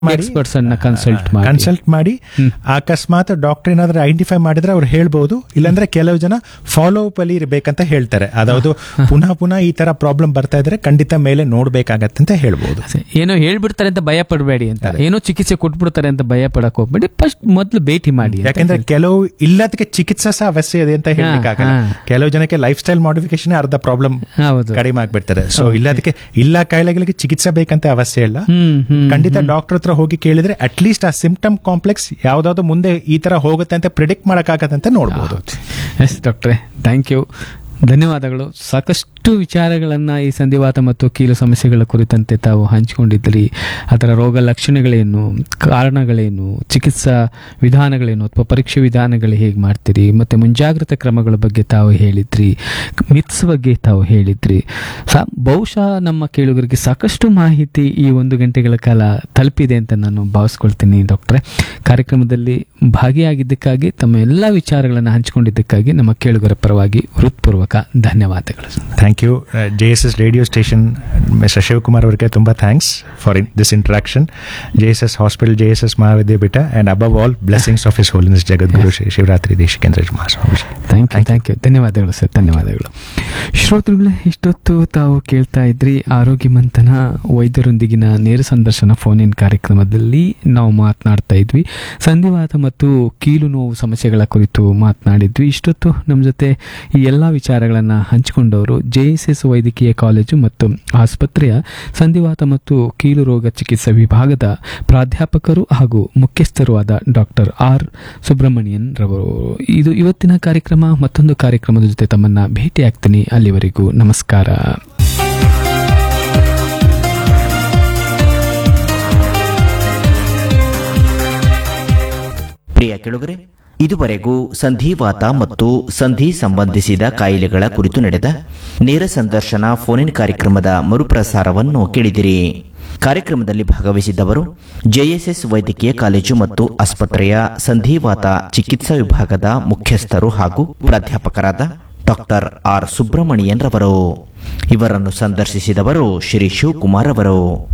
Experts ಅನ್ನ consult ಮಾಡಿ consult ಮಾಡಿ ಅಕಸ್ಮಾತ್ ಡಾಕ್ಟರ್ ಏನಾದ್ರೂ ಐಡೆಂಟಿಫೈ ಮಾಡಿದ್ರೆ ಅವ್ರು ಹೇಳ್ಬೋದು ಇಲ್ಲಾಂದ್ರೆ ಕೆಲವು ಜನ ಫಾಲೋ ಅಪ್ ಅಲ್ಲಿ ಇರ್ಬೇಕಂತ ಹೇಳ್ತಾರೆ ಅದಾವುದು ಪುನಃ ಪುನಃ ಈ ತರ ಪ್ರಾಬ್ಲಮ್ ಬರ್ತಾ ಇದ್ರೆ ಖಂಡಿತ ಮೇಲೆ ನೋಡ್ಬೇಕಾಗತ್ತೆ ಅಂತ ಹೇಳ್ಬೋದು ಏನೋ ಹೇಳ್ಬಿಡ್ತಾರೆ ಅಂತ ಭಯ ಪಡಬೇಡಿ ಅಂತ ಏನೋ ಚಿಕಿತ್ಸೆ ಕೊಟ್ಬಿಡ್ತಾರೆ ಅಂತ ಭಯ ಪಡಕ್ ಹೋಗ್ಬೇಡಿ ಫಸ್ಟ್ ಮೊದ್ಲು ಭೇಟಿ ಮಾಡಿ ಅಂತ ಯಾಕಂದ್ರೆ ಕೆಲವು ಇಲ್ಲದಕ್ಕೆ ಚಿಕಿತ್ಸೆ ಸಹ ಅವಶ್ಯ ಇದೆ ಅಂತ ಹೇಳಲಿಕ್ಕಾಗಲ್ಲ ಹಾ. ಕೆಲವು ಜನಕ್ಕೆ ಲೈಫ್ ಸ್ಟೈಲ್ ಮಾಡಿಫಿಕೇಶನ್ ಅರ್ಧ ಪ್ರಾಬ್ಲಮ್ ಹೌದು ಕಡಿಮೆ ಆಗ್ಬಿಡ್ತಾರೆ ಸೊ ಇಲ್ಲದಕ್ಕೆ ಇಲ್ಲ ಕಾಯಿಲೆಗಳಿಗೆ ಚಿಕಿತ್ಸೆ ಬೇಕಂತ ಅವಶ್ಯ ಇಲ್ಲ ಹ್ಮ್ ಹ್ಮ್ ಖಂಡಿತ ಡಾಕ್ಟರ್ ಹತ್ರ ಹೋಗಿ ಕೇಳಿದ್ರೆ ಅಟ್ ಲೀಸ್ಟ್ ಆ ಸಿಂಪ್ಟಮ್ ಕಾಂಪ್ಲೆಕ್ಸ್ ಯಾವ್ದಾದ್ರು ಮುಂದೆ ಈ ತರ ಹೋಗುತ್ತೆ ಅಂತ ಪ್ರಿಡಿಕ್ಟ್ ಮಾಡಕ್ಕಾಗತ್ತೆ ಅಂತ ನೋಡ್ಬೋದು ಎಸ್ ಡಾಕ್ಟ್ರೆ ಥ್ಯಾಂಕ್ ಯು ಧನ್ಯವಾದಗಳು ಸಾಕಷ್ಟು ವಿಚಾರಗಳನ್ನು ಈ ಸಂಧಿವಾತ ಮತ್ತು ಕೀಲು ಸಮಸ್ಯೆಗಳ ಕುರಿತಂತೆ ತಾವು ಹಂಚಿಕೊಂಡಿದ್ರಿ ಅದರ ರೋಗ ಲಕ್ಷಣಗಳೇನು ಕಾರಣಗಳೇನು ಚಿಕಿತ್ಸಾ ವಿಧಾನಗಳೇನು ಅಥವಾ ಪರೀಕ್ಷೆ ವಿಧಾನಗಳು ಹೇಗೆ ಮಾಡ್ತೀರಿ ಮತ್ತು ಮುಂಜಾಗ್ರತಾ ಕ್ರಮಗಳ ಬಗ್ಗೆ ತಾವು ಹೇಳಿದ್ರಿ ಮಿತ್ಸ್ ಬಗ್ಗೆ ತಾವು ಹೇಳಿದ್ರಿ ಸಾ ಬಹುಶಃ ನಮ್ಮ ಕೇಳುಗರಿಗೆ ಸಾಕಷ್ಟು ಮಾಹಿತಿ ಈ ಒಂದು ಗಂಟೆಗಳ ಕಾಲ ತಲುಪಿದೆ ಅಂತ ನಾನು ಭಾವಿಸ್ಕೊಳ್ತೀನಿ ಡಾಕ್ಟ್ರೆ ಕಾರ್ಯಕ್ರಮದಲ್ಲಿ ಭಾಗಿಯಾಗಿದ್ದಕ್ಕಾಗಿ ತಮ್ಮ ಎಲ್ಲ ವಿಚಾರಗಳನ್ನು ಹಂಚಿಕೊಂಡಿದ್ದಕ್ಕಾಗಿ ನಮ್ಮ ಕೇಳುಗರ ಪರವಾಗಿ ಹೃತ್ಪೂರ್ವಕ ಧನ್ಯವಾದಗಳು thank you J S S radio station mister Shivakumar ಅವರಿಗೆ ತುಂಬಾ thanks for this interaction J S S hospital J S S Mahavidyapeetha and above all blessings of his holiness Jagadguru Shri Shivarathri Deshikendra Mahaswami thank you thank you ಧನ್ಯವಾದಗಳು ಸರ್ ಧನ್ಯವಾದಗಳು ಶ್ರೋತೃಗಳೇ ಇಷ್ಟೊತ್ತು ತಾವು ಕೇಳ್ತಾ ಇದ್ರಿ ಆರೋಗ್ಯ ಮಂಥನ ವೈದ್ಯರೊಂದಿಗಿನ ನೇರ ಸಂದರ್ಶನ ಫೋನ್ ಇನ್ ಕಾರ್ಯಕ್ರಮದಲ್ಲಿ ನಾವು ಮಾತನಾಡ್ತಾ ಇದ್ವಿ ಸಂಧಿವಾತ ಮತ್ತು ಕೀಲು ನೋವು ಸಮಸ್ಯೆಗಳ ಕುರಿತು ಮಾತನಾಡಿದ್ವಿ ಇಷ್ಟೊತ್ತು ನಮ್ಮ ಜೊತೆ ಈ ಎಲ್ಲ ವಿಚಾರಗಳನ್ನು ಹಂಚಿಕೊಂಡವರು ಜೆ ಎಸ್ ಎಸ್ ವೈದ್ಯಕೀಯ ಕಾಲೇಜು ಮತ್ತು ಆಸ್ಪತ್ರೆಯ ಸಂಧಿವಾತ ಮತ್ತು ಕೀಲು ರೋಗ ಚಿಕಿತ್ಸಾ ವಿಭಾಗದ ಪ್ರಾಧ್ಯಾಪಕರು ಹಾಗೂ ಮುಖ್ಯಸ್ಥರು ಆದ ಡಾಕ್ಟರ್ ಆರ್ ಸುಬ್ರಹ್ಮಣ್ಯನ್ ರವರು ಇದು ಇವತ್ತಿನ ಕಾರ್ಯಕ್ರಮ ಮತ್ತೊಂದು ಕಾರ್ಯಕ್ರಮದ ಜೊತೆ ತಮ್ಮನ್ನ ಭೇಟಿ ಆಗ್ತೀನಿ ಅಲ್ಲಿವರೆಗೂ ನಮಸ್ಕಾರ ಪ್ರಿಯ ಕೆಳುಗರೆ ಇದುವರೆಗೂ ಸಂಧಿವಾತ ಮತ್ತು ಸಂಧಿ ಸಂಬಂಧಿಸಿದ ಕಾಯಿಲೆಗಳ ಕುರಿತು ನಡೆದ ನೇರ ಸಂದರ್ಶನ ಫೋನಿನ್ ಕಾರ್ಯಕ್ರಮದ ಮರುಪ್ರಸಾರವನ್ನು ಕೇಳಿದಿರಿ ಕಾರ್ಯಕ್ರಮದಲ್ಲಿ ಭಾಗವಹಿಸಿದ್ದವರು ಜೆಎಸ್ಎಸ್ ವೈದ್ಯಕೀಯ ಕಾಲೇಜು ಮತ್ತು ಆಸ್ಪತ್ರೆಯ ಸಂಧಿವಾತ ಚಿಕಿತ್ಸಾ ವಿಭಾಗದ ಮುಖ್ಯಸ್ಥರು ಹಾಗೂ ಪ್ರಾಧ್ಯಾಪಕರಾದ ಡಾಕ್ಟರ್ ಆರ್ ಸುಬ್ರಹ್ಮಣಿಯನ್ ರವರು ಇವರನ್ನು ಸಂದರ್ಶಿಸಿದವರು ಶ್ರೀ ಶಿವಕುಮಾರ್ ಅವರು